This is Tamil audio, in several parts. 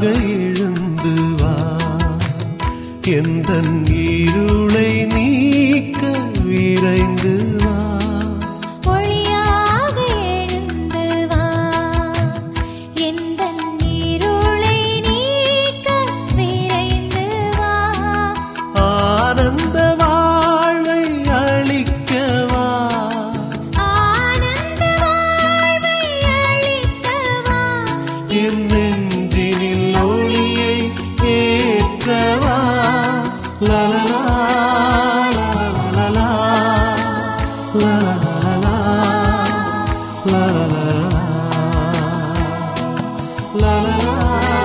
ஒளியாக எழுந்து வா எந்த இருளை நீக்க விரைந்து வா ஒளியாக எழுந்து வா எந்தன் இருளை நீக்க விரைந்து வா ஆனந்த வாழ்வை அளிக்கவா ஆனந்த வாழ்வை அளிக்கவா என் நெஞ்சினில் ஒளியை ஏற்றவா லலலா லலலா லலலா லலலா லலலா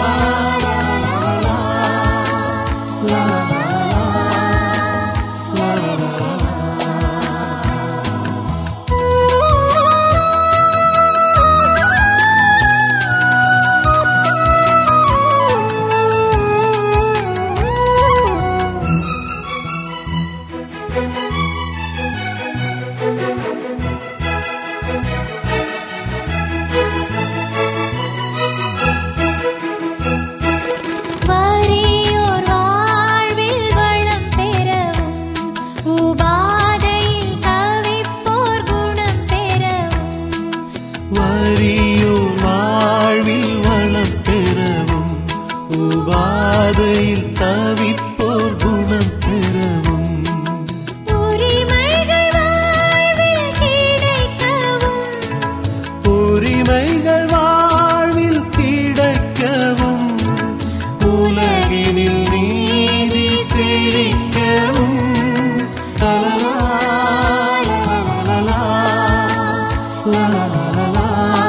வறியோர் வாழ்வில் வளம் பெறவும் உபாதையில் தவிப்போர் குணம் பெறவும் வறியோர் வாழ்வில் வளம் பெறவும் உபாதையில் தவிப்போர் குணம் பெறவும் உரிமைகள் வாழ்வில் கிடைக்கவும் உரிமைகள் வாழ்வில் கிடைக்கவும் உலகினில் நீதி செழிக்கவும் லலலா, லலலா, லலலா,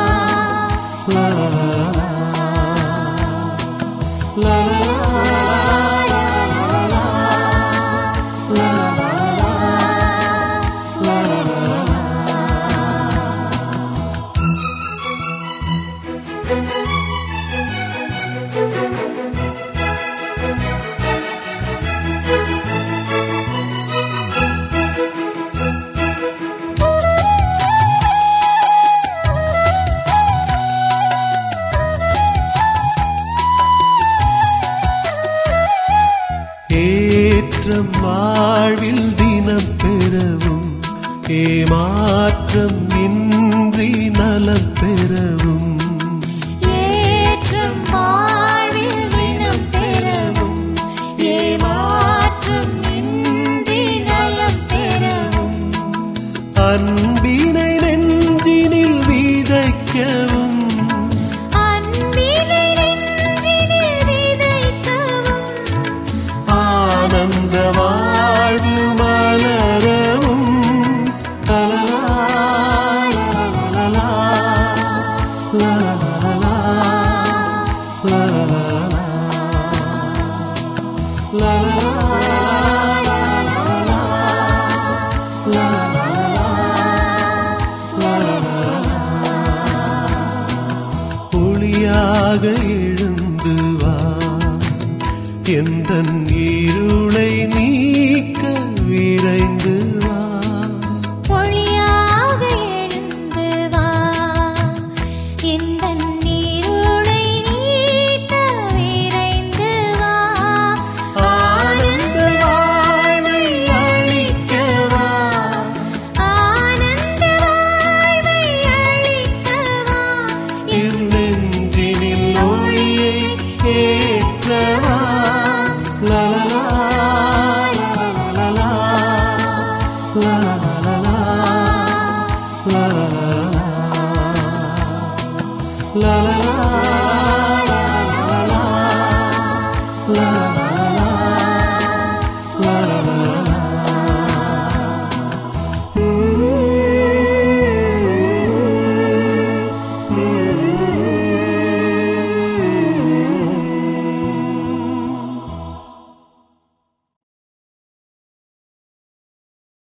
லலலா, ஏற்றம் வாழ்வில் தினம் பெறவும் ஏமாற்றம் இன்றி நலம் பெறவும் ஏற்றம் வாழ்வில் தினம் பெறவும் ஏமாற்றம் இன்றி நலம் பெறவும் அன்பினை நெஞ்சினில் விதைக்கவும் அன்பினை நெஞ்சினில் விதைக்கவும் ஆனந்த வாழ்வு மலரவும் லலலா, லலலா, லலலா, லலலா, ஒளியாக எழுந்து வா எந்த